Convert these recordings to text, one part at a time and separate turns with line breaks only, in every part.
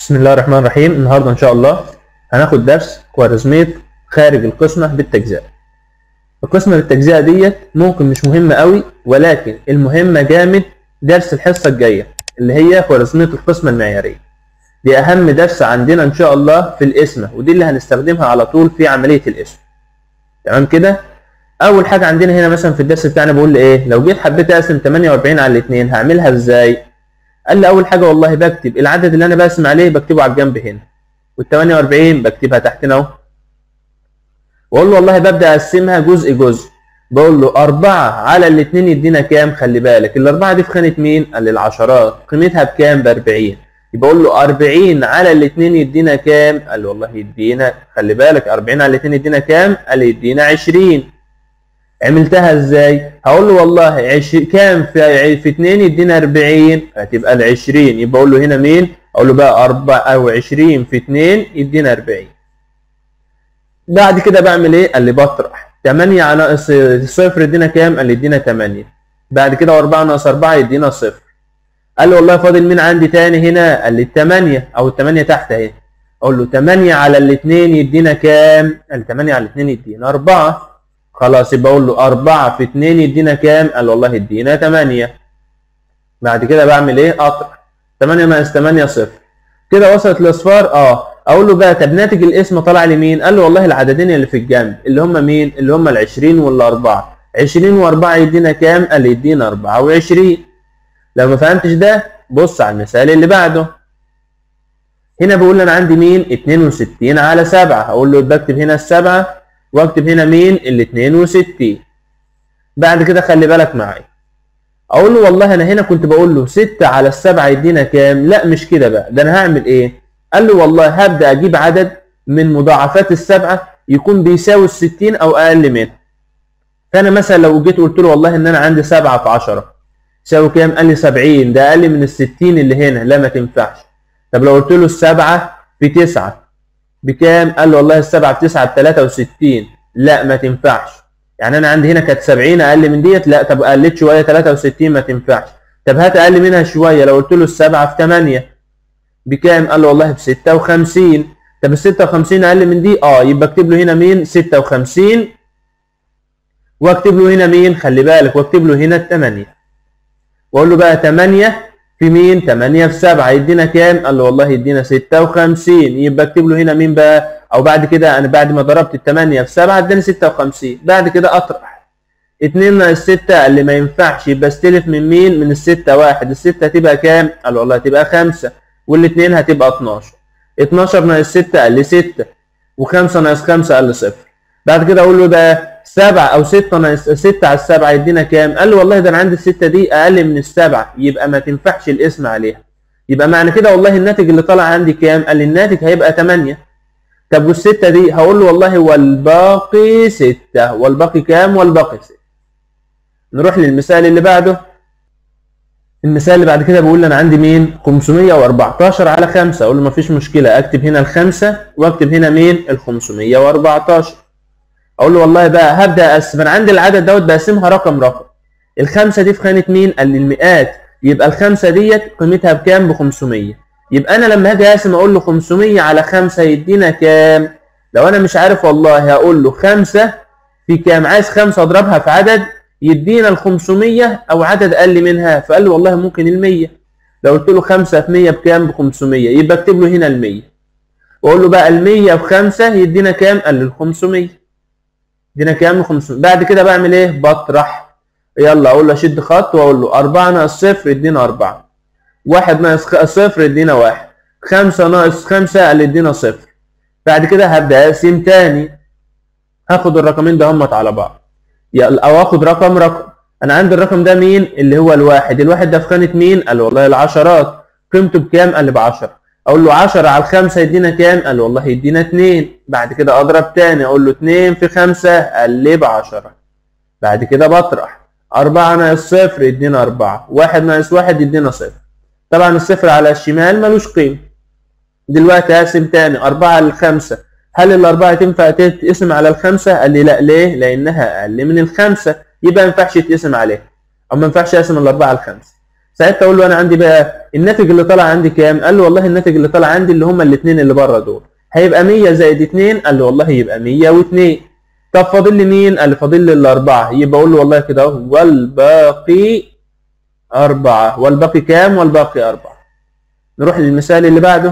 بسم الله الرحمن الرحيم النهارده ان شاء الله هناخد درس خوارزمية خارج القسمة بالتجزئة القسمة بالتجزئة ديت ممكن مش مهمة قوي ولكن المهمة جامد درس الحصة الجاية اللي هي خوارزمية القسمة المعيارية دي اهم درس عندنا ان شاء الله في القسمة ودي اللي هنستخدمها على طول في عملية القسم تمام كده اول حاجة عندنا هنا مثلا في الدرس بتاعنا بقول لي ايه لو جيت حبيت اقسم 48 على الاثنين هعملها ازاي قال لي اول حاجه والله بكتب العدد اللي انا بقسم عليه بكتبه على الجنب هنا وال 48 بكتبها تحت هنا اهو واقول له والله ببدا اقسمها جزء جزء بقول له 4 على الاثنين يدينا كام خلي بالك الاربعه دي في خانه مين قال لي العشرات قيمتها بكام ب 40 يبقى اقول له 40 على الاثنين يدينا كام قال لي والله يدينا خلي بالك 40 على الاثنين يدينا كام قال لي يدينا 20 عملتها ازاي هقول له والله عش... كام في في 2 يدينا 40 هتبقى ال 20 يبقى اقول له هنا مين اقول له بقى 4 او 20 في 2 يدينا 40 بعد كده بعمل ايه قال لي بطرح 8 على ناقص صفر يدينا كام قال لي يدينا 8 بعد كده 4 ناقص 4 يدينا صفر قال له والله فاضل مين عندي تاني هنا قال لي 8 او ال 8 تحت اهي اقول له 8 على الاثنين يدينا كام قال 8 على الاثنين يدينا 4 خلاص يبقى اقول له 4 في 2 يدينا كام؟ قال والله يدينا 8 بعد كده بعمل ايه؟ اطرح 8 ناقص 8 صفر كده وصلت الاصفار اه اقول له بقى طب ناتج القسمه طلع لي مين؟ قال له والله العددين اللي في الجنب اللي هم مين؟ اللي هم ال 20 وال 4 20 و4 يدينا كام؟ قال يدينا 24 لو ما فهمتش ده بص على المثال اللي بعده هنا بقول انا عندي مين؟ 62 على 7 هقول له بكتب هنا السبعه واكتب هنا مين ال 62 بعد كده خلي بالك معايا اقول له والله انا هنا كنت بقول له 6 على السبعة يدينا كام لا مش كده بقى ده انا هعمل ايه قال له والله هبدا اجيب عدد من مضاعفات السبعة يكون بيساوي ال 60 او اقل منها فانا مثلا لو جيت قلت له والله ان انا عندي 7 في 10 يساوي كام قال لي 70 ده اقل من ال 60 اللي هنا لا ما تنفعش طب لو قلت له السبعة في 9 بكام؟ قال له والله السبعة بتسعة بتلاتة وستين لا ما تنفعش يعني أنا عندي هنا كانت سبعين أقل من ديت لا طب قلت شوية تلاتة وستين ما تنفعش طب هات أقل منها شوية لو قلت له السبعة في تمانية بكام؟ قال له والله بستة وخمسين طب الستة وخمسين أقل من دي؟ أه يبقى أكتب له هنا مين؟ ستة وخمسين وأكتب له هنا مين؟ خلي بالك وأكتب له هنا التمانية وأقول له بقى تمانية في مين؟ 8 في 7 يدينا كام؟ قال له والله يدينا 56 يبقى اكتب له هنا مين بقى؟ او بعد كده انا بعد ما ضربت ال 8 في 7 اداني 56 بعد كده اطرح 2 ناقص 6 قال لي ما ينفعش يبقى استلف من مين؟ من ال 6 واحد ال 6 هتبقى كام؟ قال له والله هتبقى 5 والاثنين هتبقى 12 12 ناقص 6 قال لي 6 و5 ناقص 5 قال لي 0 بعد كده اقول له بقى 7 او 6 ناقص 6 على السبعة يدينا كام؟ قال له والله ده انا عندي الستة دي اقل من السبعة يبقى ما تنفعش الاسم عليها. يبقى معنى كده والله الناتج اللي طلع عندي كام؟ قال لي الناتج هيبقى 8. طب والستة دي هقول له والله والباقي 6 والباقي كام؟ والباقي 6. نروح للمثال اللي بعده. المثال اللي بعد كده بيقول لي انا عندي مين؟ 514 على 5 اقول له مفيش مشكلة اكتب هنا الخمسة واكتب هنا مين؟ ال 514. اقول له والله بقى هبدا اقسم انا عندي العدد دوت بقسمها رقم رقم الخمسه دي في خانه مين قال لي المئات يبقى الخمسه ديت قيمتها بكام ب 500 يبقى انا لما هاجي اقسم اقول له 500 على 5 يدينا كام لو انا مش عارف والله هقول له 5 في كام عايز 5 اضربها في عدد يدينا ال 500 او عدد اقل منها فقال لي والله ممكن ال 100 لو قلت له 5 في 100 بكام ب 500 يبقى اكتب له هنا ال 100 واقول له بقى ال 100 في 5 يدينا كام قال لي ال 500 ادينا كام 500 بعد كده بعمل ايه بطرح يلا اقول له اشد خط واقول له 4 ناقص 0 يدينا 4 1 ناقص 0 يدينا 1 5 ناقص 5 قال يدينا 0 بعد كده هبدا اقسم تاني هاخد الرقمين ده همت على بعض يلا او اخد رقم رقم انا عندي الرقم ده مين اللي هو الواحد الواحد ده في خانه مين قال والله العشرات قيمته بكام قال لي ب 10 اقول له 10 على 5 يدينا كام؟ قال والله يدينا 2 بعد كده اضرب تاني اقول له 2 في 5 قال لي ب 10 بعد كده بطرح 4 ناقص 0 يدينا 4 1 ناقص 1 يدينا 0 طبعا الصفر على الشمال ملوش قيمه دلوقتي هقسم تاني 4 على 5 هل الأربعة تنفع تتقسم على الخمسة؟ قال لي لا ليه؟ لأنها أقل من الخمسة يبقى ما ينفعش يتقسم عليها أو ما ينفعش أقسم الأربعة على الخمسة ساعتها اقول له انا عندي بقى الناتج اللي طلع عندي كام قال له والله الناتج اللي طلع عندي اللي هم الاثنين اللي بره دول هيبقى 100 زائد 2 قال له والله يبقى 102 طب فاضل لي مين قال لي فاضل لي الاربعه يبقى اقول له والله كده اهو والباقي أربعة والباقي كام والباقي أربعة نروح للمثال اللي بعده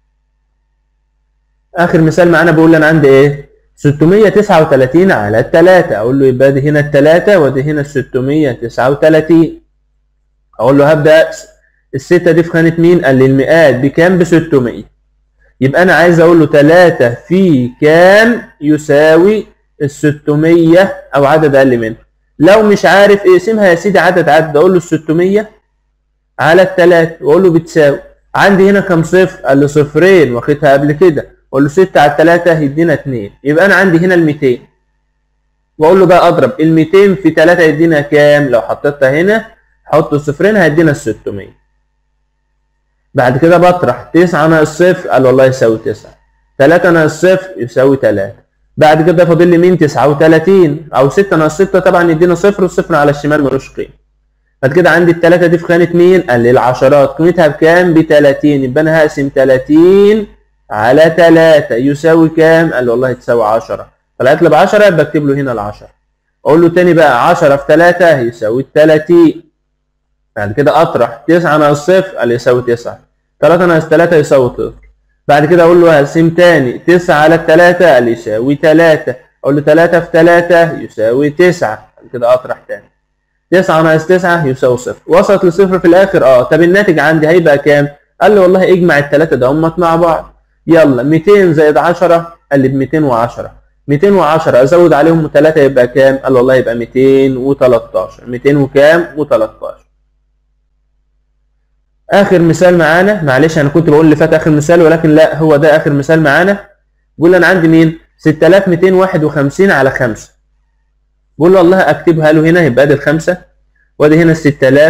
آخر مثال معانا بيقول لي أنا عندي إيه 639 على التلاتة أقول له يبقى دي هنا التلاتة ودي هنا 639 أقول له هبدأ الستة دي في خانة مين؟ قال لي المئات بكام؟ ب 600 يبقى أنا عايز أقول له تلاتة في كام يساوي ال 600 أو عدد أقل منه لو مش عارف اقسمها يا سيدي عدد عدد أقول له ال 600 على التلاتة وأقول له بتساوي عندي هنا كام صفر؟ قال لي صفرين واخدها قبل كده اقول له 6 على 3 هيدينا 2 يبقى انا عندي هنا ال 200 واقول له بقى اضرب ال 200 في 3 يدينا كام لو حطيتها هنا احط صفرين هيدينا ال 600 بعد كده بطرح 9 ناقص صفر قال والله يساوي 9 3 ناقص صفر يساوي 3 بعد كده فاضل لي مين 39 او 6 ناقص 6 طبعا يدينا صفر والصفر على الشمال ملوش قيمه بعد كده عندي الثلاثه دي في خانه مين قال لي العشرات قيمتها بكام ب 30 يبقى انا هقسم 30 على 3 يساوي كام؟ قال له والله تساوي 10 طلعت لي ب 10 يبقى اكتب له هنا ال 10 اقول له تاني بقى 10 في 3 يساوي 30 بعد كده اطرح 9 ناقص 0 قال يساوي 9 3 ناقص 3 يساوي 0 بعد كده اقول له هقسم تاني 9 على 3 قال يساوي 3 اقول له 3 في 3 يساوي 9 بعد كده اطرح تاني 9 ناقص 9 يساوي 0 وصلت لصفر في الاخر اه طب الناتج عندي هيبقى كام؟ قال لي والله اجمع الثلاثه ده همت مع بعض يلا 200 زائد 10 قال لي ب 210 210 ازود عليهم 3 يبقى كام؟ قال والله يبقى 213 200 وكام؟ و13 اخر مثال معانا معلش انا كنت بقول اللي فات اخر مثال ولكن لا هو ده اخر مثال معانا بيقول انا عندي مين؟ 6251 على 5 بقول له والله اكتبها له هنا يبقى ادي الخمسه وادي هنا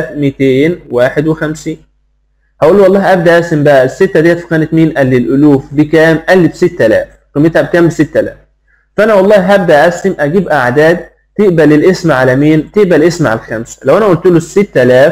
6251 هقول له والله ابدا اقسم بقى السته ديت في خانه مين؟ قال لي الالوف بكام؟ قال لي ب 6000 قيمتها بكام؟ ب 6000 فانا والله هبدا اقسم اجيب اعداد تقبل الاسم على مين؟ تقبل الاسم على الخمسه لو انا قلت له ال 6000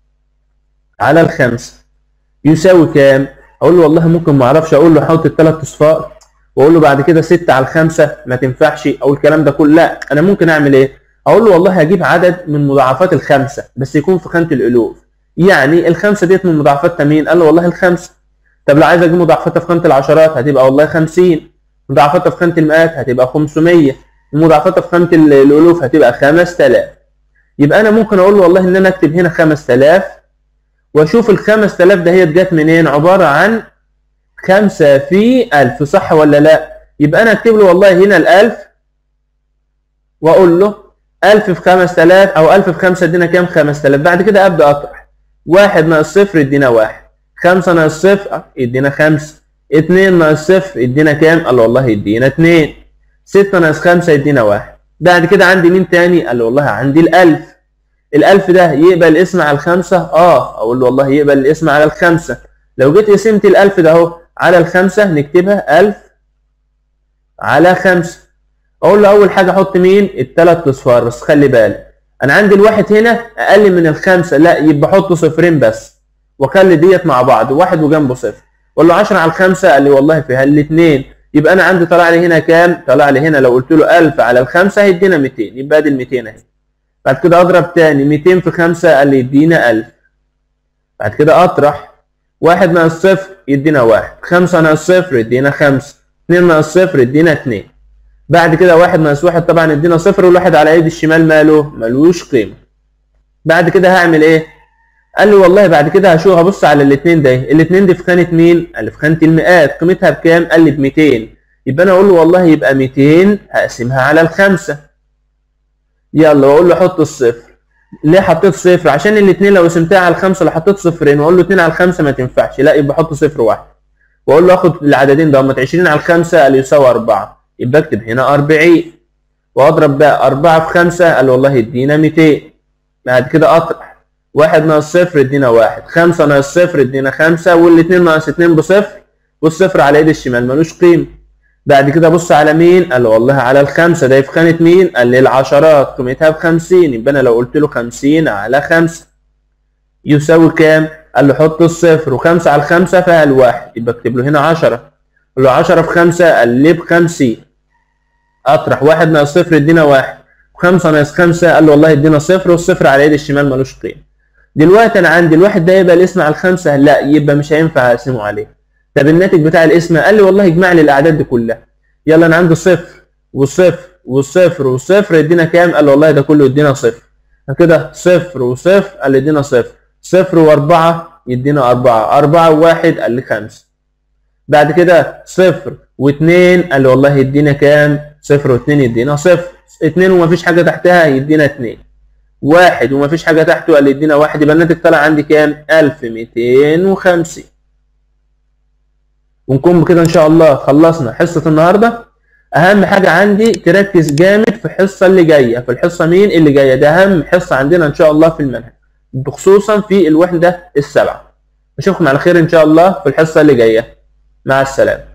على الخمسه يساوي كام؟ اقول له والله ممكن ما اعرفش اقول له حط الثلاث اصفار واقول له بعد كده 6 على الخمسه ما تنفعش او الكلام ده كله لا انا ممكن اعمل ايه؟ اقول له والله هجيب عدد من مضاعفات الخمسه بس يكون في خانه الالوف يعني الخمسه ديت من مضاعفاتها مين؟ قال له والله الخمسه. طب لو عايز اجيب مضاعفاتها في خانه العشرات هتبقى والله 50 مضاعفاتها في خانه المئات هتبقى 500 مضاعفاتها في خانه الالوف هتبقى 5000 يبقى انا ممكن اقول له والله ان انا اكتب هنا 5000 واشوف ال 5000 ده هي جت منين؟ عباره عن 5 في 1000 صح ولا لا؟ يبقى انا اكتب له والله هنا ال 1000 واقول له 1000 في 5000 او 1000 في 5 ادينا كام؟ 5000 بعد كده ابدا اطرح واحد ناقص صفر يدينا واحد خمسة ناقص صفر يدينا خمسة اتنين ناقص صفر يدينا كام؟ قال والله يدينا اتنين ستة ناقص خمسة يدينا واحد بعد كده عندي مين تاني؟ قال والله عندي الألف الألف ده يقبل الاسم على الخمسة؟ اه أقول له والله يقبل الاسم على الخمسة لو جيت قسمت الألف ده أهو على الخمسة نكتبها ألف على خمسة أقول له أول حاجة أحط مين؟ التلات أصفار بس خلي بالك انا عندي الواحد هنا اقل من الخمسه لا يبقى احط صفرين بس واخلي ديت مع بعض واحد وجنبه صفر اقول له 10 على الخمسه قال لي والله فيها الاثنين يبقى انا عندي طلع لي هنا كام؟ طلع لي هنا لو قلت له 1000 على الخمسه هيدينا 200 يبقى ادي ال 200 اهي بعد كده اضرب تاني 200 في 5 قال لي يدينا 1000 بعد كده اطرح واحد ناقص صفر يدينا واحد خمسة ناقص صفر يدينا خمسة اتنين ناقص صفر يدينا اتنين بعد كده واحد ناقص واحد طبعا ادينا صفر والواحد على ايد الشمال ماله ملوش قيمه بعد كده هعمل ايه قال لي والله بعد كده هشوف هبص على الاثنين ده الاثنين دي في خانه مين قال لي في خانه المئات قيمتها بكام قال لي ب 200 يبقى انا اقول له والله يبقى 200 هقسمها على الخمسه يلا واقول له حط الصفر ليه حطيت صفر عشان الاثنين لو قسمتها على الخمسه لو حطيت صفرين واقول له 2 على الخمسه ما تنفعش لا يبقى حط صفر واحد واقول له اخد العددين ده 20 على الخمسه قال يساوي 4 يبقى اكتب هنا 40 واضرب بقى 4 في 5 قال والله يدينا 200 بعد كده اطرح 1 ناقص 0 يدينا 1 5 ناقص 0 يدينا 5 والاثنين ناقص 2 بصفر والصفر على ايد الشمال ملوش قيمه بعد كده بص على مين قال والله على الخمسه ده في خانه مين قال لي العشرات قيمتها ب 50 يبقى انا لو قلت له 50 على 5 يساوي كام؟ قال له حط الصفر وخمسة على الخمسة فيها الواحد يبقى اكتب له هنا عشرة قال له عشرة في خمسة قلب خمسين اطرح واحد ناقص صفر يدينا واحد خمسة ناقص خمسة قال له والله يدينا صفر والصفر على ايد الشمال ملوش قيمة دلوقتي انا عندي الواحد ده يبقى الاسم على الخمسة لا يبقى مش هينفع اقسمه عليه طب الناتج بتاع الاسم قال لي والله اجمع لي الاعداد دي كلها يلا انا عندي صفر وصفر وصفر وصفر يدينا كام قال له والله ده كله يدينا صفر كده صفر وصفر قال لي يدينا صفر صفر واربعة يدينا أربعة أربعة وواحد قال لي خمسة بعد كده صفر واثنين قال لي والله يدينا كام صفر واثنين يدينا صفر اتنين ومفيش حاجة تحتها يدينا اتنين واحد ومفيش حاجة تحته قال لي يدينا واحد يبقى الناتج طلع عندي كام ألف ميتين وخمسين ونكون بكده ان شاء الله خلصنا حصة النهاردة اهم حاجة عندي تركز جامد في الحصة اللي جاية في الحصة مين اللي جاية ده اهم حصة عندنا ان شاء الله في المنهج خصوصا في الوحدة السبعة اشوفكم على خير ان شاء الله في الحصة اللي جاية مع السلامة